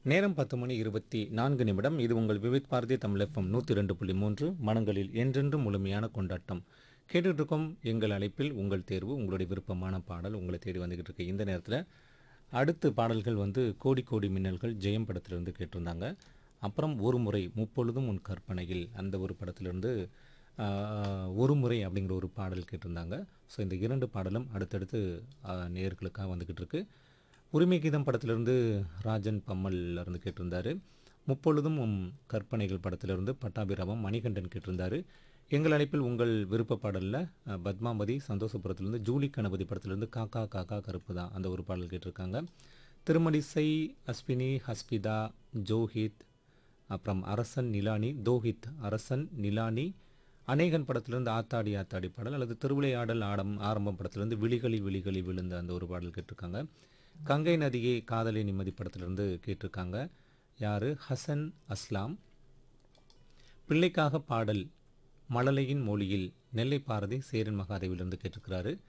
நேரம் பத்து மணி இருபத்தி நான்கு நிமிடம் இது உங்கள் விவித் பாரதி தமிழ் எஃப்எம் நூற்றி ரெண்டு புள்ளி மூன்று மனங்களில் என்றென்றும் முழுமையான கொண்டாட்டம் கேட்டுட்டு இருக்கோம் எங்கள் அழைப்பில் உங்கள் தேர்வு உங்களுடைய விருப்பமான பாடல் உங்களை தேடி வந்துக்கிட்டு இருக்கு இந்த நேரத்தில் அடுத்து பாடல்கள் வந்து கோடி கோடி மின்னல்கள் ஜெயம் படத்திலிருந்து கேட்டிருந்தாங்க அப்புறம் ஒரு முறை முப்பொழுதும் உன் கற்பனையில் அந்த ஒரு படத்திலிருந்து ஆஹ், ஒரு முறை அப்படிங்கிற ஒரு பாடல் கேட்டிருந்தாங்க ஸோ இந்த இரண்டு பாடலும் அடுத்தடுத்து ஆஹ், நேயர்களுக்காக வந்துக்கிட்டு இருக்கு உரிமை கீதம் படத்திலிருந்து ராஜன் பம்மல்ல இருந்து கேட்டிருந்தாரு முப்பொழுதும் உம் கற்பனைகள் படத்திலிருந்து பட்டாபிராமம் மணிகண்டன் கேட்டிருந்தாரு எங்கள் அழைப்பில் உங்கள் விருப்ப பாடலில் பத்மாவதி சந்தோஷபுரத்திலிருந்து ஜூலி கணபதி படத்திலிருந்து காக்கா காக்கா கருப்பு தான் அந்த ஒரு பாடல் கேட்டிருக்காங்க திருமணிசை அஸ்வினி ஹஸ்பிதா ஜோஹித் அப்புறம் அரசன் நிலானி தோஹித் அரசன் நிலானி அநேகன் படத்திலிருந்து ஆத்தாடி ஆத்தாடி பாடல் அல்லது திருவிளையாடல் ஆடம் ஆரம்பம் படத்திலிருந்து விழிகளி விழிகளி விழுந்த அந்த ஒரு பாடல் கேட்டிருக்காங்க கங்கை நதியே காதலி நிம்மதி படத்திலிருந்து கேட்டிருக்காங்க யார் ஹசன் அஸ்லாம் பிள்ளைக்காக பாடல் மழலையின் மொழியில் நெல்லை பாரதி சேரன் மகாதேவிலிருந்து கேட்டிருக்கிறாரு